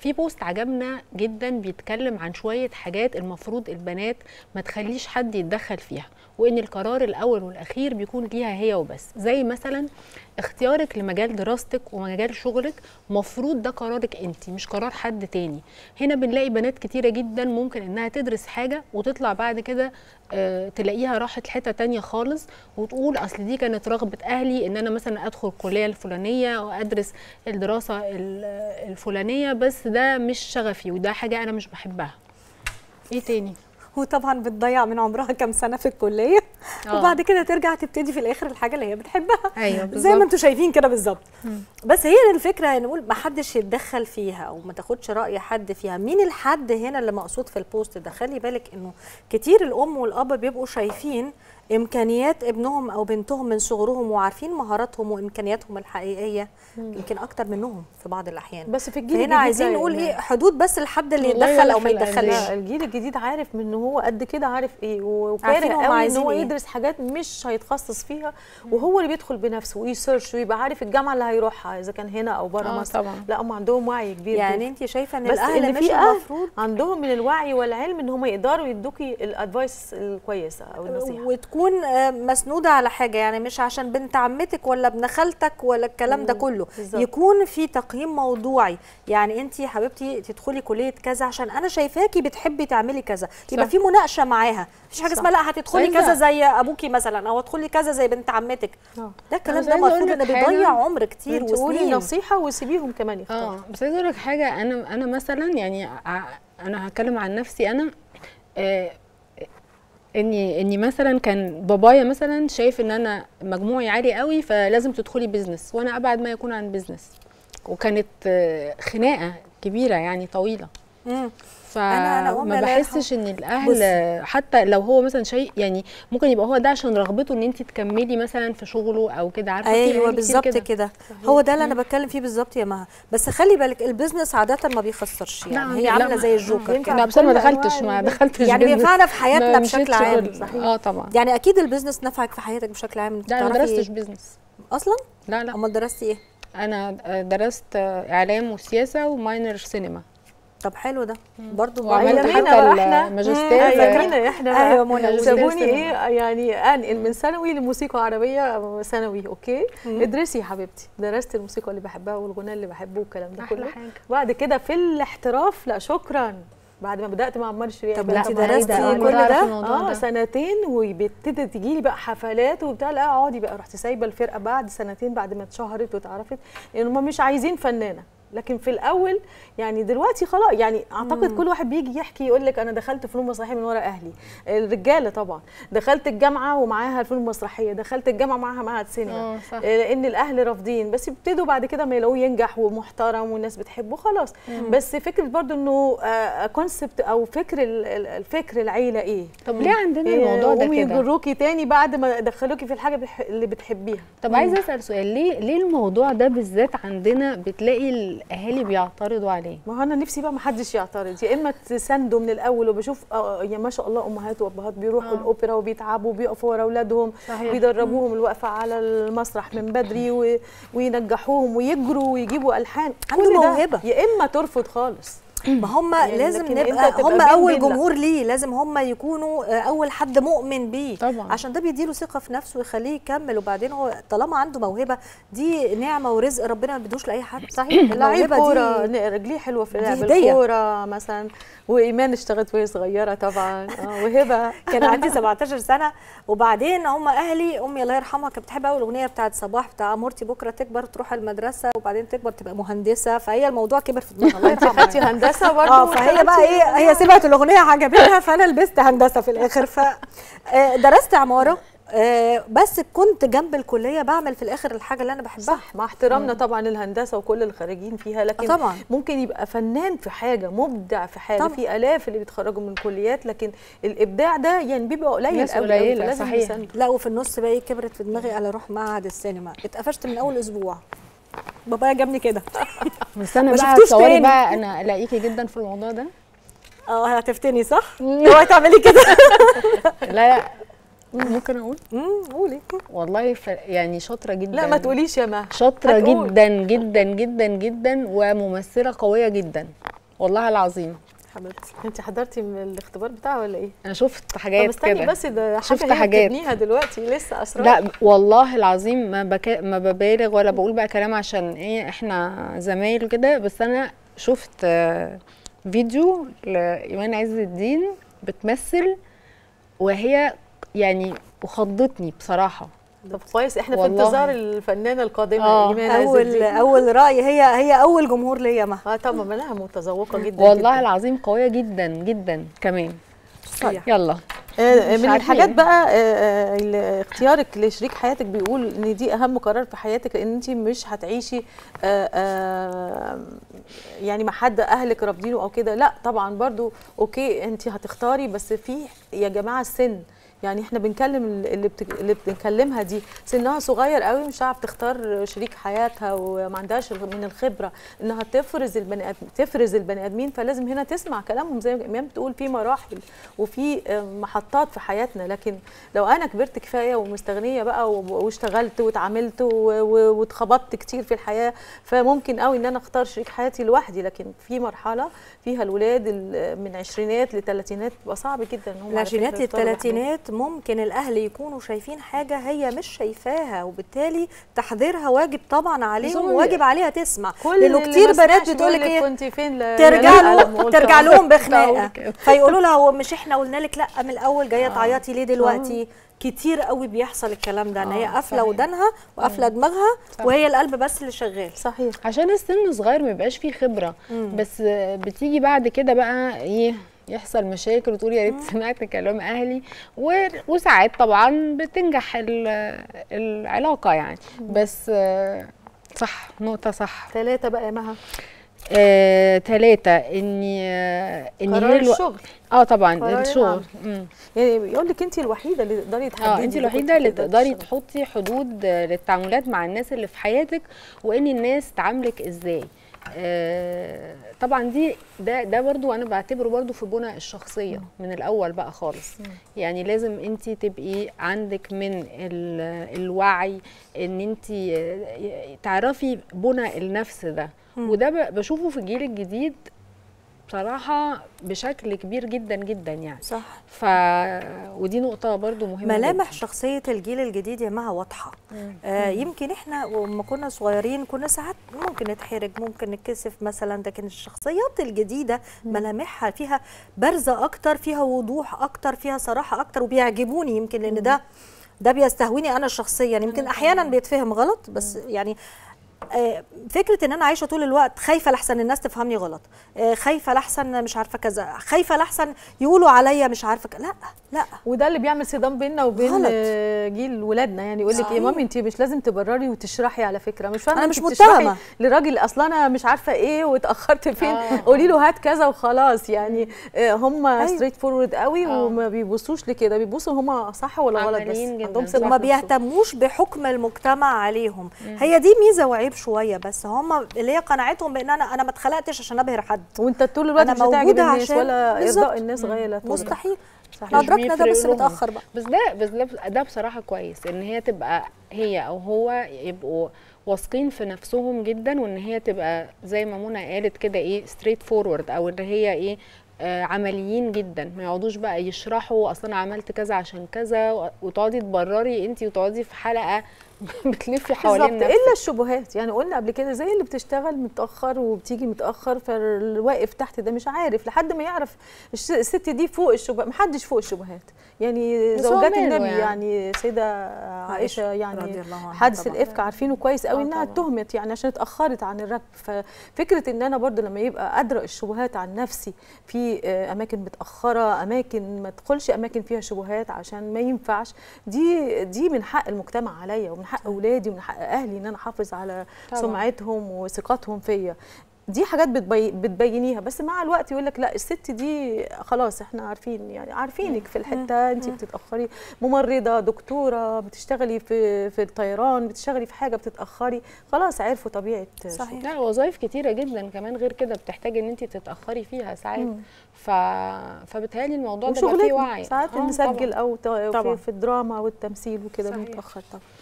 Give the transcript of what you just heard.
في بوست عجبنا جدا بيتكلم عن شويه حاجات المفروض البنات ما تخليش حد يتدخل فيها وان القرار الاول والاخير بيكون ليها هي وبس زي مثلا اختيارك لمجال دراستك ومجال شغلك مفروض ده قرارك انت مش قرار حد تاني هنا بنلاقي بنات كتيره جدا ممكن انها تدرس حاجه وتطلع بعد كده آه، تلاقيها راحت حته تانية خالص وتقول اصل دي كانت رغبه اهلي ان انا مثلا ادخل الكليه الفلانيه وادرس الدراسه ال- الفلانيه بس ده مش شغفي وده حاجه انا مش بحبها ايه تاني وطبعا بتضيع من عمرها كام سنه في الكليه آه. وبعد كده ترجع تبتدي في الاخر الحاجه اللي هي بتحبها ايوه زي بالظبط. ما انتم شايفين كده بالظبط بس هي الفكره نقول ما حدش يتدخل فيها او ما تاخدش راي حد فيها مين الحد هنا اللي مقصود في البوست ده خلي بالك انه كتير الام والاب بيبقوا شايفين امكانيات ابنهم او بنتهم من صغرهم وعارفين مهاراتهم وامكانياتهم الحقيقيه يمكن اكتر منهم في بعض الاحيان بس في الجيل فهنا الجديد عايزين زي نقول ما- ايه حدود بس الحد اللي والله يتدخل ولا او ما في الأندية. يتدخلش لا الجيل الجديد عارف ان هو قد كده عارف ايه وكاره عارفين هم قوي ان عايزين هو إيه. يدرس حاجات مش هيتخصص فيها وهو اللي بيدخل بنفسه ويسيرش ويبقى عارف الجامعه اللي هيروحها اذا كان هنا او بره آه مصر طبعا. لا هم عندهم وعي كبير يعني جدا. انت شايفه ان بس الاهل اللي مش في أهل المفروض عندهم من الوعي والعلم ان هم يقدروا يدوكي الادفايس الكويسه او النصيحه وتكون آه، مسنوده على حاجه يعني مش عشان بنت عمتك ولا ابن خالتك ولا الكلام ده مم، كله بالظبط. يكون في تقييم موضوعي يعني انت يا حبيبتي تدخلي كليه كذا عشان انا شايفاكي بتحبي تعملي كذا يبقى صح. في مناقشه معاها مفيش حاجه صح. اسمها لا هتدخلي عايزة- كذا زي ابوكي مثلا او هتدخلي كذا زي بنت عمتك آه. ده الكلام بس ده عايزة أقول المفروض لك انه حاجة. بيضيع عمر كتير تقولي وسنين نصيحه وسيبيهم كمان يختاروا اه بس عايزه اقول لك حاجه انا انا مثلا يعني ع- انا هتكلم عن نفسي انا آه اني اني مثلا كان بابايا مثلا شايف ان انا مجموعي عالي قوي فلازم تدخلي بيزنس وانا ابعد ما يكون عن بيزنس وكانت آه، خناقه كبيره يعني طويله مم. أنا- أنا أمي فما الله بحسش ان الاهل بصي. حتى لو هو مثلا شيء يعني ممكن يبقى هو ده عشان رغبته ان انت تكملي مثلا في شغله او كده عارفه في ايوه أهالي كتير بالظبط كده هو ده اللي انا بتكلم فيه بالظبط يا مها بس خلي بالك البيزنس عاده ما بيخسرش يعني لا، هي لا، عامله ما- زي الجوكر ينفع كده لا بس انا ما كل أنواع دخلتش ما البيزنس. دخلتش يعني بيزنس. بينفعنا في حياتنا ما بشكل مشيتش عام غير- صحيح. اه طبعا يعني اكيد البيزنس نفعك في حياتك بشكل عام انك لا انا ما تعرفي درستش بيزنس اصلا لا لا امال درستي ايه انا درست اعلام وسياسه وماينر سينما طب حلو ده برضو وعملت أيوة، حتى بقى إحنا. الماجستير أيوة، فاكرين احنا بقى أيوة، منى، قولي. سابوني سينما. ايه يعني انقل من ثانوي لموسيقى عربيه ثانوي اوكي ادرسي يا حبيبتي درست الموسيقى اللي بحبها والغناء اللي بحبه والكلام ده احلى كله حاجه بعد كده في الاحتراف لا شكرا بعد ما بدات مع عمار شريعه طب بقى انت بعيدة درستي أوي. كل ده؟ اه سنتين وبتبتدي تجي لي بقى حفلات وبتاع لا اقعدي بقى رحت سايبه الفرقه بعد سنتين بعد ما اتشهرت واتعرفت لان هم مش عايزين فنانه لكن في الاول يعني دلوقتي خلاص يعني اعتقد كل واحد بيجي يحكي يقول لك انا دخلت فنون مسرحيه من ورا اهلي الرجاله طبعا دخلت الجامعه ومعاها الفنون المسرحيه دخلت الجامعه معاها معهد سينما اه صح لان الاهل رافضين بس يبتدوا بعد كده ما يلاقوه ينجح ومحترم والناس بتحبه خلاص بس فكره برضو انه كونسبت او فكر ال- ال- الفكر العيله ايه طب ليه عندنا الموضوع ده يقوموا كده يجروكي تاني بعد ما دخلوكي في الحاجه بتح- اللي بتحبيها طب عايزه اسال سؤال ليه ليه الموضوع ده بالذات عندنا بتلاقي الاهالي بيعترضوا عليه ما هو انا نفسي بقى ما حدش يعترض يا اما تساندوا من الاول وبشوف آه، يا ما شاء الله امهات وابهات بيروحوا آه. الاوبرا وبيتعبوا وبيقفوا ورا اولادهم صحيح. ويدربوهم الوقفه على المسرح من بدري و... وينجحوهم ويجروا ويجيبوا الحان عنده كل ده موهبة. يا اما ترفض خالص ما هم يعني لازم لكن نبقى أنت تبقى هم بين اول بين لا. جمهور ليه لازم هم يكونوا آه، اول حد مؤمن بيه طبعا. عشان ده بيديله ثقه في نفسه ويخليه يكمل وبعدين هو طالما عنده موهبه دي نعمه ورزق ربنا ما بيدوش لاي حد صحيح لعيب كوره دي ن- رجليه حلوه في دي لعب هدية. الكوره مثلا وايمان اشتغلت وهي صغيره طبعا اه وهبه كان عندي 17 سنه وبعدين هم اهلي امي الله يرحمها كانت بتحب قوي الاغنيه بتاعت صباح بتاع امورتي بكره تكبر تروح المدرسه وبعدين تكبر تبقى مهندسه فهي الموضوع كبر في دماغها الله انت يرحمها خدتي هندسه برضه اه فهي بقى ايه هي سمعت الاغنيه عجبتها فانا لبست هندسه في الاخر ف آه، درست عماره آه، بس كنت جنب الكليه بعمل في الاخر الحاجه اللي انا بحبها صح مع احترامنا طبعا للهندسه وكل الخريجين فيها لكن طبعا. ممكن يبقى فنان في حاجه مبدع في حاجه طبعا. في الاف اللي بيتخرجوا من الكليات لكن الابداع ده يعني بيبقى قليل ناس قوي قوي، قليلة، فلازم صحيح. نساند. لا وفي النص بقى إيه كبرت في دماغي على اروح معهد السينما اتقفشت من اول اسبوع بابايا جابني كده بس انا ما بقى شفتوش تصوري تاني. بقى انا الاقيكي جدا في الموضوع ده اه هتفتني صح؟ اوعي تعملي كده لا لا ممكن اقول امم قولي والله ف... يعني شاطره جدا لا ما تقوليش يا مها شاطره هتقول. جدا جدا جدا جدا وممثله قويه جدا والله العظيم حبيبتي انت حضرتي من الاختبار بتاعه ولا ايه انا شفت طب حاجات استني كده بس ده حاجه شفت هي حاجات. بتبنيها دلوقتي لسه اسرار لا والله العظيم ما بكا ما ببالغ ولا بقول بقى كلام عشان ايه احنا زمايل كده بس انا شفت آه، فيديو لايمان عز الدين بتمثل وهي يعني وخضتني بصراحه طب كويس احنا في والله. انتظار الفنانه القادمه آه. ايمان عز اول الدين. اول راي هي هي اول جمهور ليا مها اه طبعا ما لها متذوقه جدا والله جداً. العظيم قويه جدا جدا كمان صحيح. يلا آه، مش من عارفين. الحاجات بقى آه، آه، ال- اختيارك لشريك حياتك بيقول ان دي اهم قرار في حياتك لان انت مش هتعيشي آه، آه، يعني مع حد اهلك رافضينه او كده لا طبعا برضو اوكي انت هتختاري بس في يا جماعه السن يعني احنا بنكلم اللي بت... اللي بنكلمها دي سنها صغير قوي مش عارف تختار شريك حياتها وما عندهاش الغ- من الخبره انها تفرز البني آدم تفرز البني ادمين فلازم هنا تسمع كلامهم زي ما ايمان بتقول في مراحل وفي آه، محطات في حياتنا لكن لو انا كبرت كفايه ومستغنيه بقى و- واشتغلت واتعاملت و- و- واتخبطت كتير في الحياه فممكن قوي ان انا اختار شريك حياتي لوحدي لكن في مرحله فيها الولاد ال- من عشرينات لثلاثينات بيبقى صعب جدا ان هم على العشرينات فكرة يختاروا لوحدهم. للثلاثينات ممكن الاهل يكونوا شايفين حاجه هي مش شايفاها وبالتالي تحضيرها واجب طبعا عليهم هو وواجب عليها تسمع كل لانه اللي كتير ما بنات سمعش بتقول لك بيقول ايه كنت فين لا- ترجع لا، له لما قلت ترجع أهو. لهم كنت هقول بخناقه كده. فيقولوا لها هو مش احنا قلنا لك لا من الاول جايه تعيطي ليه دلوقتي كتير قوي بيحصل الكلام ده ان هي آه، قافله صحيح. ودانها وقافله دماغها صح. وهي القلب بس اللي شغال صحيح عشان السن صغير ما يبقاش فيه خبره بس بتيجي بعد كده بقى ايه يحصل مشاكل وتقول يا ريت سمعت كلام اهلي و- وساعات طبعا بتنجح ال- العلاقه يعني بس آه، صح نقطه صح ثلاثة بقى يا مها آه، تلاتة اني آه، ان قرار هي الو... الشغل اه طبعا قرار الشغل العمل. مم. يعني بيقول لك انت الوحيده اللي تقدري تحددي اه انت إذا الوحيده كنت اللي تقدري تقدري تشتغلي. تحطي حدود آه، للتعاملات مع الناس اللي في حياتك وان الناس تعاملك ازاي آه طبعا دي ده ده برضو انا بعتبره برضو في بناء الشخصيه من الاول بقى خالص يعني لازم انت تبقي عندك من ال- الوعي ان انت آه، تعرفي بناء النفس ده وده ب- بشوفه في الجيل الجديد بصراحه بشكل كبير جدا جدا يعني صح ف ودي نقطة برضو مهمة ملامح جداً. شخصية الجيل الجديد يا مها واضحة آه يمكن احنا لما كنا صغيرين كنا ساعات ممكن نتحرج ممكن نتكسف مثلا لكن الشخصيات الجديدة ملامحها فيها بارزة أكتر فيها وضوح أكتر فيها صراحة أكتر وبيعجبوني يمكن لأن ده ده بيستهويني أنا شخصيا يمكن أحيانا بيتفهم غلط بس يعني آه، فكره ان انا عايشه طول الوقت خايفه لحسن الناس تفهمني غلط آه، خايفه لحسن مش عارفه كذا خايفه لحسن يقولوا عليا مش عارفه ك... لا لا وده اللي بيعمل صدام بيننا وبين غلط. آه، جيل ولادنا يعني يقول لك صحيح. يا مامي انت مش لازم تبرري وتشرحي على فكره مش فاهمه أنا أنت مش بتشرحي متهمة. لراجل اصلا انا مش عارفه ايه واتاخرت فين آه. قولي له هات كذا وخلاص يعني آه، هم ستريت فورورد قوي آه. وما بيبصوش لكده بيبصوا هم صح ولا غلط بس عمليين جداً. عندهم ثقه وما في نفسهم. بيهتموش بحكم المجتمع عليهم هي دي ميزه وعيب شويه بس هم اللي هي قناعتهم بان انا انا ما اتخلقتش عشان ابهر حد وانت طول الوقت أنا مش هتعجب موجودة الناس عشان- ولا بالظبط. ارضاء الناس غايه لا تدرك. مستحيل صحيح. احنا ادركنا ده بيفرق بس لهم. متاخر بقى بس ده بس ده, ده بصراحة كويس ان هي تبقى هي او هو يبقوا واثقين في نفسهم جدا وان هي تبقى زي ما منى قالت كده ايه ستريت فورورد او ان هي ايه آه عمليين جدا ما يقعدوش بقى يشرحوا اصل انا عملت كذا عشان كذا و- وتقعدي تبرري انت وتقعدي في حلقه بتلفي بالظبط حوالين نفسك الا الشبهات يعني قلنا قبل كده زي اللي بتشتغل متاخر وبتيجي متاخر فالواقف تحت ده مش عارف لحد ما يعرف الش- الست دي فوق الشبهات محدش فوق الشبهات يعني بس هو زوجات ماله النبي يعني. يعني, يعني سيده عائشه رضي يعني الله عنها حادث طبعاً. الافك عارفينه كويس قوي آه انها طبعاً. اتهمت يعني عشان اتاخرت عن الركب ففكره ان انا برضو لما يبقى ادرى الشبهات عن نفسي في آه، اماكن متاخره اماكن ما ادخلش اماكن فيها شبهات عشان ما ينفعش دي دي من حق المجتمع عليا ومن حق اولادي ومن حق اهلي ان انا احافظ على طبعاً. سمعتهم وثقتهم فيا دي حاجات بتبي... بتبينيها بس مع الوقت يقول لك لا الست دي خلاص احنا عارفين يعني عارفينك في الحته انت بتتاخري ممرضه دكتوره بتشتغلي في في الطيران بتشتغلي في حاجه بتتاخري خلاص عرفوا طبيعه صحيح. لا وظائف كتيرة جدا كمان غير كده بتحتاج ان انت تتأخري فيها ساعات مم. ف... فبالتالي الموضوع ده بقى فيه وشغلتنا وعي ساعات آه، نسجل طبعاً. او ت- طبعاً. في, في الدراما والتمثيل وكده صحيح. بنتاخر طبعا